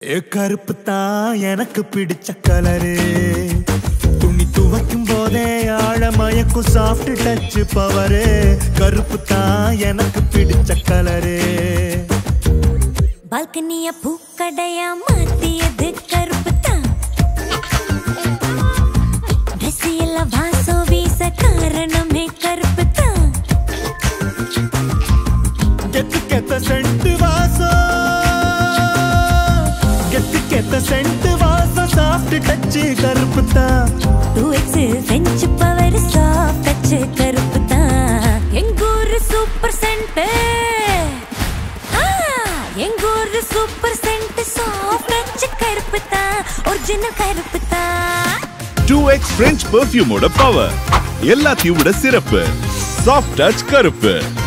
ஏ கருப்பு தான் எனக்கு பிடிச்ச கலரு துணி துவைக்கும் போதே ஆழ மயக்கும் சாஃப்ட் டச் பவரு கருப்பு தான் எனக்கு பிடிச்ச கலரு பால்கனிய பூக்கடையா மாத்தியது கருப்பு தான் எல்லாம் வாசம் வீச காரணமே கருப்பு தான் கெத்து கெத்த சென்ட் வாசம் கெத்து கெத்த சென்ட் வாசம் சாஃப்ட் டச் கருப்பு தான் டூ எக்ஸ் பெஞ்ச் பவர் சாஃப்ட் டச் கருப்பு தான் எங்கூர் சூப்பர் சென்டர் எங்கூர் சூப்பர் சென்ட் சாஃப்ட் டச் கருப்பு தான் ஒரிஜினல் கருப்பு தான் 2x French perfume ஓட பவர் எல்லாத்தையும் விட சிறப்பு சாஃப்ட் டச் கருப்பு